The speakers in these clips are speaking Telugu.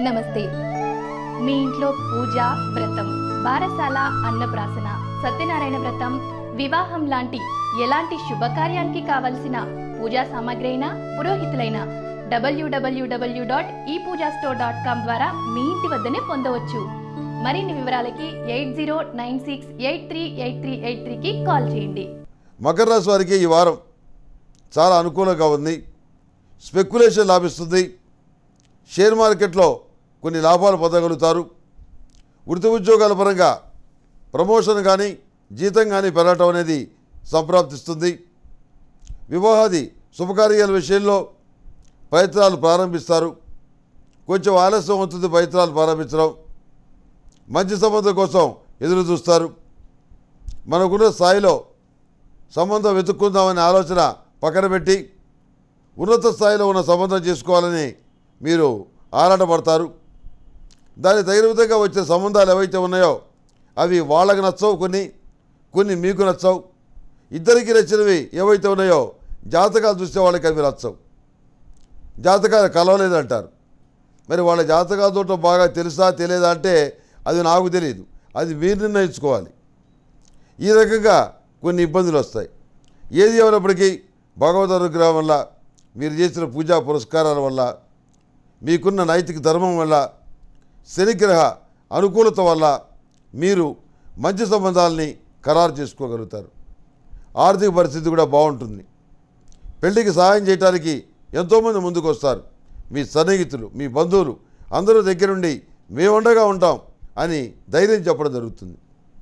నమస్తే మీ ఇంట్లో పూజ వ్రతం బారసాల అన్నప్రాసన సత్యనారాయణ వ్రతం వివాహం లాంటి ఎలాంటి శుభకార్యానికి కావలసిన పూజా సామాగ్రి అయినా పురోహితులైన డబ్ల్యూడబ్ల్యూడబ్ల్యూ డాట్ ఈ పూజా స్టోర్ డాట్ కామ్ ద్వారా మీ ఇంటి వద్దనే పొందవచ్చు మరిన్ని వివరాలకి eight zero nine six eight three eight three eight త్రీకి కాల్ చేయండి మకర రాశి వారికి ఈ వారం చాలా అనుకూలంగా ఉంది స్పెక్యులేషన్ లాభిస్తుంది షేర్ మార్కెట్లో కొన్ని లాభాలు పొందగలుగుతారు వృత్తి ఉద్యోగాల పరంగా ప్రమోషన్ కానీ జీతం కానీ పెరగటం అనేది సంప్రాప్తిస్తుంది వివాహాది శుభకార్యాల విషయంలో ప్రయత్నాలు ప్రారంభిస్తారు కొంచెం ఆలస్యం అవుతుంది ప్రయత్నాలు ప్రారంభించడం మంచి సంబంధం కోసం ఎదురు చూస్తారు మనకున్న స్థాయిలో సంబంధం వెతుక్కుందామనే ఆలోచన పక్కన పెట్టి ఉన్నత స్థాయిలో ఉన్న సంబంధం చేసుకోవాలని మీరు ఆరాటపడతారు దానికి తగిన విధంగా వచ్చే సంబంధాలు ఏవైతే ఉన్నాయో అవి వాళ్ళకి నచ్చవు కొన్ని కొన్ని మీకు నచ్చవు ఇద్దరికి నచ్చినవి ఏవైతే ఉన్నాయో జాతకాలు చూస్తే వాళ్ళకి అవి నచ్చవు జాతకాలు కలవలేదంటారు మరి వాళ్ళ జాతకాలు చూడటం బాగా తెలుసా తెలియదా అంటే అది నాకు తెలియదు అది మీరు నిర్ణయించుకోవాలి ఈ రకంగా కొన్ని ఇబ్బందులు వస్తాయి ఏది ఏమైనప్పటికీ భగవద్ అనుగ్రహం వల్ల మీరు చేసిన పూజా పురస్కారాల వల్ల మీకున్న నైతిక ధర్మం వల్ల శనిగ్రహ అనుకూలత వల్ల మీరు మంచి సంబంధాలని ఖరారు చేసుకోగలుగుతారు ఆర్థిక పరిస్థితి కూడా బాగుంటుంది పెళ్లికి సహాయం చేయడానికి ఎంతోమంది ముందుకు వస్తారు మీ సన్నిహితులు మీ బంధువులు అందరూ దగ్గరుండి మేముండగా ఉంటాం అని ధైర్యం చెప్పడం జరుగుతుంది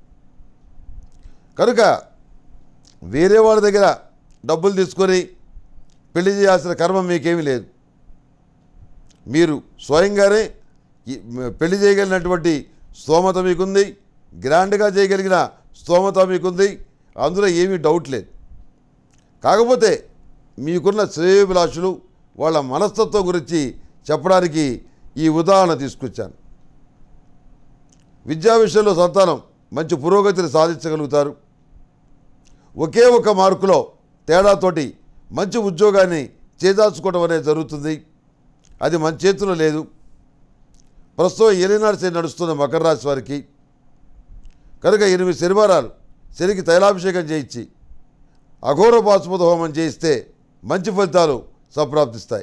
కనుక వేరే వాళ్ళ దగ్గర డబ్బులు తీసుకొని పెళ్లి చేయాల్సిన కర్మ మీకేమీ లేదు మీరు స్వయంగానే ఈ పెళ్లి చేయగలిగినటువంటి స్తోమత మీకుంది గ్రాండ్గా చేయగలిగిన స్తోమత మీకుంది అందులో ఏమీ డౌట్ లేదు కాకపోతే మీకున్న శ్రేయోభిలాషులు వాళ్ళ మనస్తత్వం గురించి చెప్పడానికి ఈ ఉదాహరణ తీసుకొచ్చాను విద్యా విషయంలో సంతానం మంచి పురోగతిని సాధించగలుగుతారు ఒకే ఒక మార్కులో తేడాతోటి మంచి ఉద్యోగాన్ని చేదార్చుకోవడం అనేది జరుగుతుంది అది మన చేతిలో లేదు ప్రస్తుతం ఎలినాడు శని నడుస్తున్న మకర రాశి వారికి కనుక ఎనిమిది శనివారాలు శనికి తైలాభిషేకం చేయించి అఘోర పాశుపత హోమం చేయిస్తే మంచి ఫలితాలు సంప్రాప్తిస్తాయి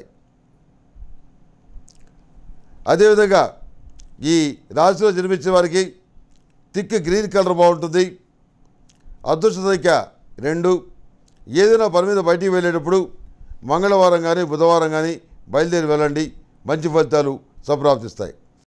అదేవిధంగా ఈ రాశిలో జన్మించిన వారికి థిక్ గ్రీన్ కలర్ బాగుంటుంది అదృష్ట సంఖ్య రెండు ఏదైనా పని మీద బయటికి వెళ్ళేటప్పుడు మంగళవారం కానీ బుధవారం కానీ బయలుదేరి వెళ్ళండి మంచి ఫలితాలు సంప్రాప్తిస్తాయి